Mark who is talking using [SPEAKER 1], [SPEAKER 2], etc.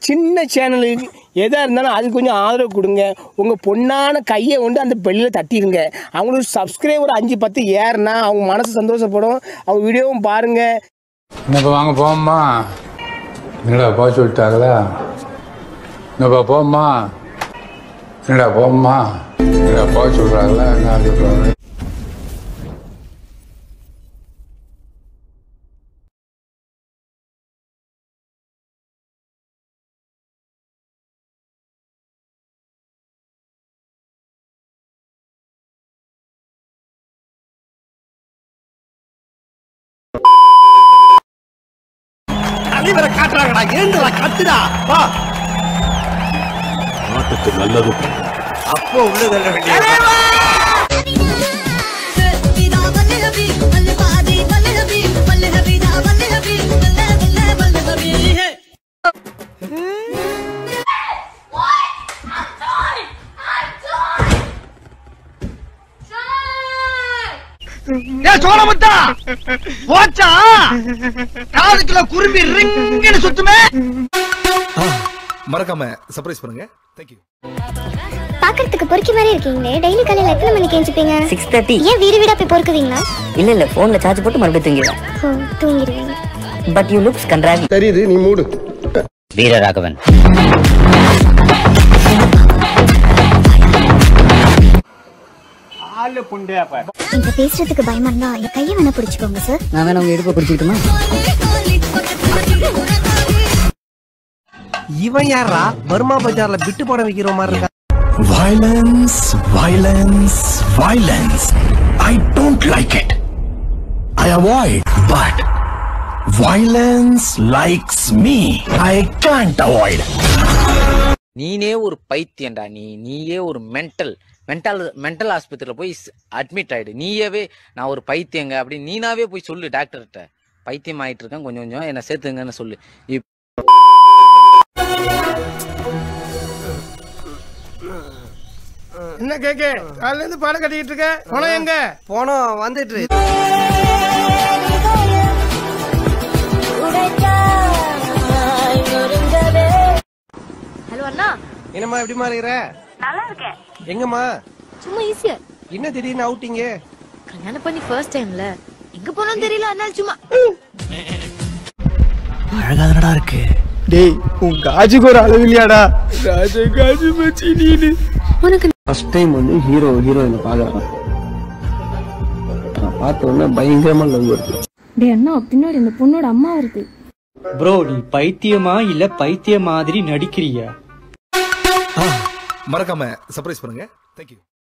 [SPEAKER 1] சின்ன சேனலுக்கு எதாக இருந்தாலும் அது கொஞ்சம் ஆதரவு கொடுங்க உங்கள் பொண்ணான கையை கொண்டு அந்த பெல்லில் தட்டிடுங்க அவங்களுக்கு சப்ஸ்கிரைபர் அஞ்சு பத்து ஏறுனா அவங்க மனசு சந்தோஷப்படும் அவங்க வீடியோவும் பாருங்கள்
[SPEAKER 2] என்னப்பா வாங்க போம்மா என்னடா போக சொல்லிட்டாங்களா என்னப்பா போம்மா என்னடா போம்மா என்னடா போக சொல்றாங்களா என்ன சொல்றாங்க
[SPEAKER 3] தலைவரை காட்டுறாங்கடா ஏந்துடா கத்துடா வா
[SPEAKER 4] நாட்டுக்கு நல்லது
[SPEAKER 3] அப்போ உள்ளதல்ல வேண்டிய
[SPEAKER 5] vida valle habi valle baadi valle habi valle habi da valle habi valle valle valle habi
[SPEAKER 3] ஏ சோழமுத்தா போச்சா காதுக்குள்ள குரும்பி ரிங்குன்னு சுத்துமே
[SPEAKER 6] மறக்காம சர்ப்ரைஸ் பண்ணுங்க தேங்க்யூ
[SPEAKER 7] பாக்குறதுக்கு பொறுக்கி மாதிரி இருக்கீங்களே டெய்லி காலையில எத்தனை மணிக்கு எழுந்துப்பீங்க
[SPEAKER 8] சிக்ஸ் தேர்ட்டி
[SPEAKER 7] ஏன் வீடு வீடா போய் பொறுக்குவீங்களா
[SPEAKER 8] இல்ல இல்ல போன்ல சார்ஜ் போட்டு மறுபடியும் தூங்கிடுவேன்
[SPEAKER 7] ஓ தூங்கிடுவீங்க
[SPEAKER 8] பட் யூ லுக்ஸ் கன்றாவி
[SPEAKER 6] தெரியுது நீ மூடு
[SPEAKER 8] வீரராகவன்
[SPEAKER 7] இந்த பேசுறதுக்கு பயமா இருந்தா என் கையை வேணா பிடிச்சுக்கோங்க சார்
[SPEAKER 8] நான் வேணா உங்க இடுப்பை பிடிச்சிக்கிட்டுமா
[SPEAKER 3] இவன் யாரா பர்மா பஜார்ல பிட்டு படம் வைக்கிற மாதிரி இருக்கா
[SPEAKER 4] Violence, violence, violence. I don't like it. I avoid, but violence likes me. I can't avoid.
[SPEAKER 9] நீனே ஒரு பைத்தியம்டா நீ நீயே ஒரு மென்டல் மென்டல் மென்டல் ஆஸ்பத்திரியில் போய் அட்மிட் ஆயிடு நீயவே நான் ஒரு பைத்தியங்க அப்படி நீனாவே போய் சொல்லு டாக்டர்கிட்ட பைத்தியம் ஆயிட்டு இருக்கேன் கொஞ்சம் கொஞ்சம் என்ன சேர்த்துங்கன்னு சொல்லு இப்
[SPEAKER 1] என்ன கேட்க காலையிலேருந்து பாடம் கட்டிக்கிட்டு இருக்க பணம் எங்க
[SPEAKER 3] போனோம் வந்துட்டு
[SPEAKER 5] ஹலோ அண்ணா
[SPEAKER 3] என்னம்மா எப்படிமா இருக்கிற
[SPEAKER 5] நல்லா இருக்கேன்
[SPEAKER 3] எங்கம்மா
[SPEAKER 5] சும்மா ஈஸியா
[SPEAKER 3] என்ன திடீர்னு அவுட்டிங்க
[SPEAKER 5] கல்யாணம் பண்ணி ஃபர்ஸ்ட் டைம்ல எங்க போனோம் தெரியல அதனால சும்மா
[SPEAKER 4] அழகாதனடா இருக்கு
[SPEAKER 1] டேய் உன் காஜுக்கு ஒரு அளவு இல்லையாடா ராஜா காஜு மச்சி நீனு
[SPEAKER 10] ஃபர்ஸ்ட் டைம் வந்து ஹீரோ ஹீரோயினை பார்க்கறேன் நான் பார்த்த உடனே பயங்கரமா லவ் வருது
[SPEAKER 7] டே அண்ணா பின்னாடி இந்த பொண்ணோட அம்மா வருது
[SPEAKER 11] ப்ரோ நீ பைத்தியமா இல்ல பைத்திய மாதிரி நடிக்கிறியா
[SPEAKER 6] மறக்காம சர்ப்ரைஸ் பண்ணுங்க தேங்க்யூ